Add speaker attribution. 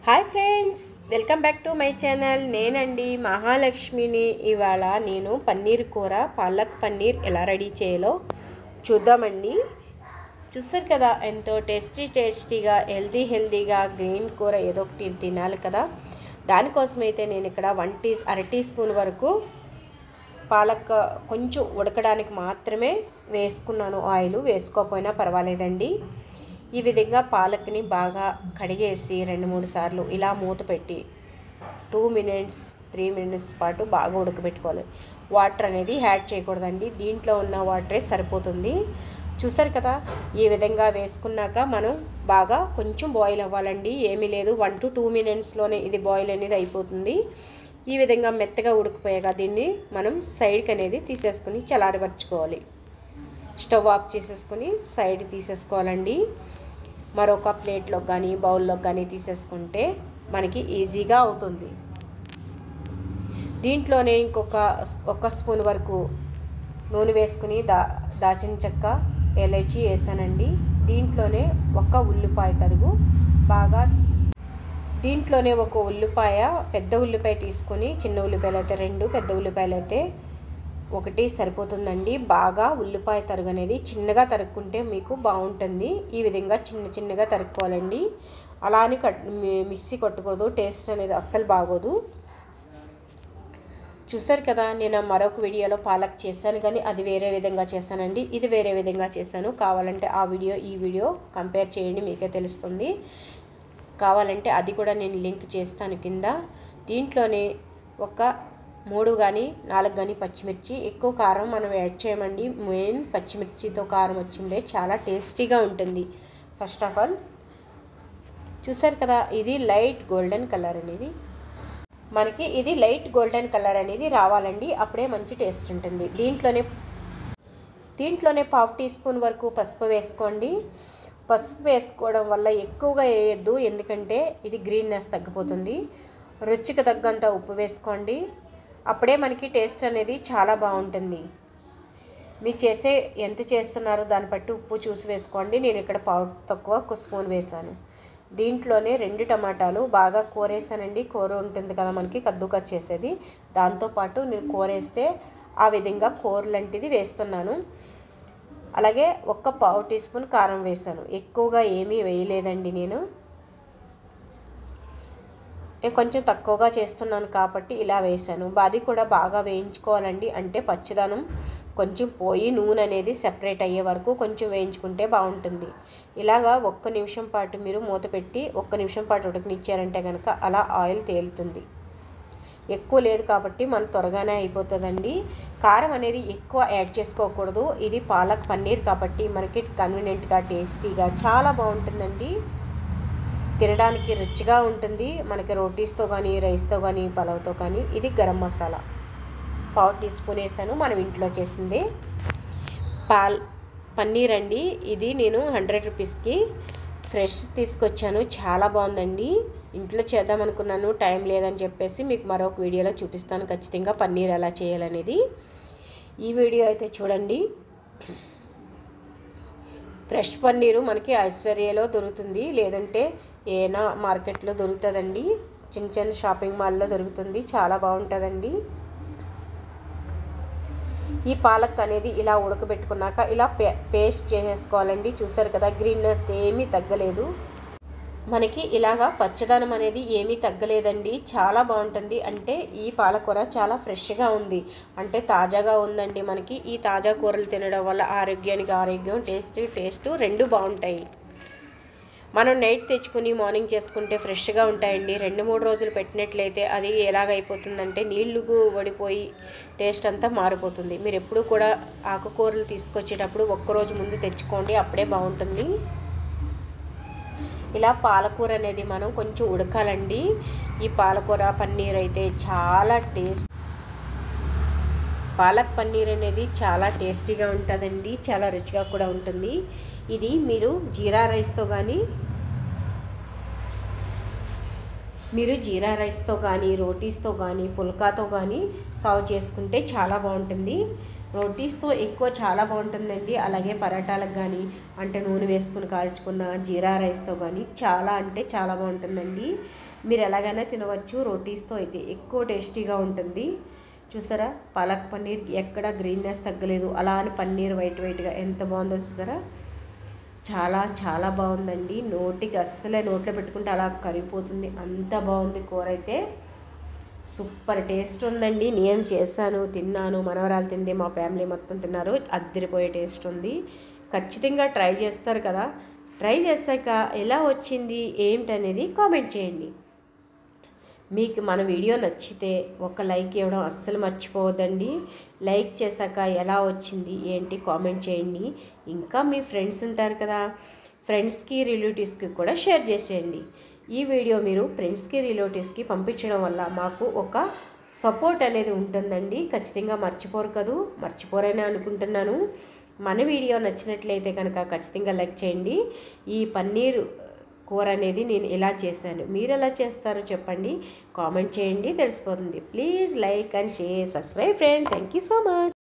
Speaker 1: hi friends welcome back to my channel నేనండి మహాలక్ష్మిని ఇవాళ నేను పన్నీర్ కూర పాలక్ పన్నీర్ ఎలా రెడీ చేయాలో చూద్దామండి చూస్తారు కదా ఎంతో టేస్టీ టేస్టీగా హెల్తీ హెల్తీగా గ్రీన్ కూర ఏదో ఒకటి తినాలి కదా దానికోసమైతే నేను ఇక్కడ వన్ టీ అర టీ స్పూన్ వరకు పాలక్ కొంచెం ఉడకడానికి మాత్రమే వేసుకున్నాను ఆయిల్ వేసుకోకపోయినా పర్వాలేదండి ఈ విధంగా పాలక్ని బాగా కడిగేసి రెండు మూడు సార్లు ఇలా మూత పెట్టి టూ మినిట్స్ త్రీ మినిట్స్ పాటు బాగా ఉడకబెట్టుకోవాలి వాటర్ అనేది యాడ్ చేయకూడదండి దీంట్లో ఉన్న వాటరే సరిపోతుంది చూసారు కదా ఈ విధంగా వేసుకున్నాక మనం బాగా కొంచెం బాయిల్ అవ్వాలండి ఏమీ లేదు వన్ టు టూ మినిట్స్లోనే ఇది బాయిల్ అనేది అయిపోతుంది ఈ విధంగా మెత్తగా ఉడికిపోయాక దీన్ని మనం సైడ్కి అనేది తీసేసుకుని చలారపరచుకోవాలి స్టవ్ ఆఫ్ చేసేసుకుని సైడ్ తీసేసుకోవాలండి మరొక ప్లేట్లో కానీ బౌల్లో కానీ తీసేసుకుంటే మనకి ఈజీగా అవుతుంది దీంట్లోనే ఇంకొక ఒక స్పూన్ వరకు నూనె వేసుకుని దా దాచిన చెక్క ఎలచి వేసానండి దీంట్లోనే ఒక ఉల్లిపాయ తరుగు బాగా దీంట్లోనే ఒక ఉల్లిపాయ పెద్ద ఉల్లిపాయ తీసుకొని చిన్న ఉల్లిపాయలు అయితే రెండు పెద్ద ఉల్లిపాయలు అయితే ఒకటి సరిపోతుందండి బాగా ఉల్లిపాయ తరుగు అనేది చిన్నగా తరుక్కుంటే మీకు బాగుంటుంది ఈ విధంగా చిన్న చిన్నగా తరుక్కోవాలండి అలా అని కట్ మిక్సీ కొట్టకూడదు టేస్ట్ అనేది అస్సలు బాగోదు చూసారు కదా నేను మరొక వీడియోలో పాలక్ చేశాను కానీ అది వేరే విధంగా చేశానండి ఇది వేరే విధంగా చేశాను కావాలంటే ఆ వీడియో ఈ వీడియో కంపేర్ చేయండి మీకే తెలుస్తుంది కావాలంటే అది కూడా నేను లింక్ చేస్తాను కింద దీంట్లోనే ఒక మూడు కానీ నాలుగు కానీ పచ్చిమిర్చి ఎక్కువ కారం మనం యాడ్ చేయమండి మెయిన్ పచ్చిమిర్చితో కారం వచ్చిందే చాలా టేస్టీగా ఉంటుంది ఫస్ట్ ఆఫ్ ఆల్ చూసారు కదా ఇది లైట్ గోల్డెన్ కలర్ అనేది మనకి ఇది లైట్ గోల్డెన్ కలర్ అనేది రావాలండి అప్పుడే మంచి టేస్ట్ ఉంటుంది దీంట్లోనే దీంట్లోనే పావు టీ స్పూన్ వరకు పసుపు వేసుకోండి పసుపు వేసుకోవడం వల్ల ఎక్కువగా వేయద్దు ఎందుకంటే ఇది గ్రీన్నెస్ తగ్గిపోతుంది రుచికి తగ్గంత ఉప్పు వేసుకోండి అప్పుడే మనకి టేస్ట్ అనేది చాలా బాగుంటుంది మీరు చేసే ఎంత చేస్తున్నారో దాన్ని బట్టి ఉప్పు చూసి వేసుకోండి నేను ఇక్కడ పావు తక్కువ ఒక స్పూన్ వేసాను దీంట్లోనే రెండు టమాటాలు బాగా కూరేసానండి కూర ఉంటుంది కదా మనకి కద్దుకస్ చేసేది దాంతోపాటు నేను కూరేస్తే ఆ విధంగా కూర లాంటిది వేస్తున్నాను అలాగే ఒక్క పావు టీ స్పూన్ కారం వేసాను ఎక్కువగా ఏమీ వేయలేదండి నేను నేను కొంచెం తక్కువగా చేస్తున్నాను కాబట్టి ఇలా వేసాను అది కూడా బాగా వేయించుకోవాలండి అంటే పచ్చదనం కొంచెం పోయి నూనె అనేది సెపరేట్ అయ్యే వరకు కొంచెం వేయించుకుంటే బాగుంటుంది ఇలాగా ఒక్క నిమిషం పాటు మీరు మూత పెట్టి ఒక్క నిమిషం పాటు ఉడకనిచ్చారంటే కనుక అలా ఆయిల్ తేలుతుంది ఎక్కువ లేదు కాబట్టి మన త్వరగానే అయిపోతుందండి కారం అనేది ఎక్కువ యాడ్ చేసుకోకూడదు ఇది పాలక్ పన్నీర్ కాబట్టి మనకి కన్వీనియంట్గా టేస్టీగా చాలా బాగుంటుందండి తినడానికి రుచిగా ఉంటుంది మనకి రోటీస్తో కానీ రైస్తో కానీ పలావ్తో కానీ ఇది గరం మసాలా పావు టీ స్పూన్ వేసాను మనం ఇంట్లో చేసింది పాల్ పన్నీర్ అండి ఇది నేను హండ్రెడ్ రూపీస్కి ఫ్రెష్ తీసుకొచ్చాను చాలా బాగుందండి ఇంట్లో చేద్దాం అనుకున్నాను టైం లేదని చెప్పేసి మీకు మరొక వీడియోలో చూపిస్తాను ఖచ్చితంగా పన్నీర్ ఎలా చేయాలనేది ఈ వీడియో అయితే చూడండి ఫ్రెష్ పన్నీరు మనకి ఐశ్వర్యలో దొరుకుతుంది లేదంటే ఏనా మార్కెట్లో దొరుకుతుందండి చిన్న చిన్న షాపింగ్ మాల్లో దొరుకుతుంది చాలా బాగుంటుందండి ఈ పాలక్ అనేది ఇలా ఉడకబెట్టుకున్నాక ఇలా పే పేస్ట్ చేసేసుకోవాలండి చూసారు కదా గ్రీన్నెస్ ఏమీ తగ్గలేదు మనకి ఇలాగా పచ్చదనం అనేది ఏమీ తగ్గలేదండి చాలా బాగుంటుంది అంటే ఈ పాలకూర చాలా ఫ్రెష్గా ఉంది అంటే తాజాగా ఉందండి మనకి ఈ తాజా కూరలు తినడం వల్ల ఆరోగ్యానికి ఆరోగ్యం టేస్ట్ టేస్ట్ రెండు బాగుంటాయి మనం నైట్ తెచ్చుకుని మార్నింగ్ చేసుకుంటే ఫ్రెష్గా ఉంటాయండి రెండు మూడు రోజులు పెట్టినట్లయితే అది ఎలాగైపోతుందంటే నీళ్లు వడిపోయి టేస్ట్ అంతా మారిపోతుంది మీరు ఎప్పుడు కూడా ఆకుకూరలు తీసుకొచ్చేటప్పుడు ఒక్కరోజు ముందు తెచ్చుకోండి అప్పుడే బాగుంటుంది ఇలా పాలకూర అనేది మనం కొంచెం ఉడకాలండి ఈ పాలకూర పన్నీర్ అయితే చాలా టేస్ట్ పాలక్ పన్నీర్ అనేది చాలా టేస్టీగా ఉంటుందండి చాలా రుచిగా కూడా ఉంటుంది ఇది మీరు జీరా రైస్తో కానీ మీరు జీరా రైస్తో కానీ రోటీస్తో కానీ పుల్కాతో కానీ సర్వ్ చేసుకుంటే చాలా బాగుంటుంది రోటీస్తో ఎక్కువ చాలా బాగుంటుందండి అలాగే పరాటాలకు కానీ అంటే నూనె వేసుకుని కాల్చుకున్న జీరా రైస్తో కానీ చాలా అంటే చాలా బాగుంటుందండి మీరు ఎలాగైనా తినవచ్చు రోటీస్తో అయితే ఎక్కువ టేస్టీగా ఉంటుంది చూసారా పాలక్ పన్నీర్ ఎక్కడ గ్రీన్నెస్ తగ్గలేదు అలా అని పన్నీర్ వైట్ వైట్గా ఎంత బాగుందో చూసారా చాలా చాలా బాగుందండి నోటికి అస్సలే నోట్లో పెట్టుకుంటే అలా కరిగిపోతుంది అంత బాగుంది కూర అయితే సూపర్ టేస్ట్ ఉందండి నేను చేశాను తిన్నాను మనవరాలు తింది మా ఫ్యామిలీ మొత్తం తిన్నారు అద్దరిపోయే టేస్ట్ ఉంది ఖచ్చితంగా ట్రై చేస్తారు కదా ట్రై చేశాక ఎలా వచ్చింది ఏంటనేది కామెంట్ చేయండి మీకు మన వీడియో నచ్చితే ఒక లైక్ ఇవ్వడం అస్సలు మర్చిపోవద్దండి లైక్ చేశాక ఎలా వచ్చింది ఏంటి కామెంట్ చేయండి ఇంకా మీ ఫ్రెండ్స్ ఉంటారు కదా ఫ్రెండ్స్కి రిలేటివ్స్కి కూడా షేర్ చేసేయండి ఈ వీడియో మీరు ఫ్రెండ్స్కి రిలేటివ్స్కి పంపించడం వల్ల మాకు ఒక సపోర్ట్ అనేది ఉంటుందండి ఖచ్చితంగా మర్చిపోరు కదూ మర్చిపోరని అనుకుంటున్నాను మన వీడియో నచ్చినట్లయితే కనుక ఖచ్చితంగా లైక్ చేయండి ఈ పన్నీర్ కూర అనేది నేను ఎలా చేశాను మీరు ఎలా చేస్తారో చెప్పండి కామెంట్ చేయండి తెలిసిపోతుంది please like and share subscribe friend thank you so much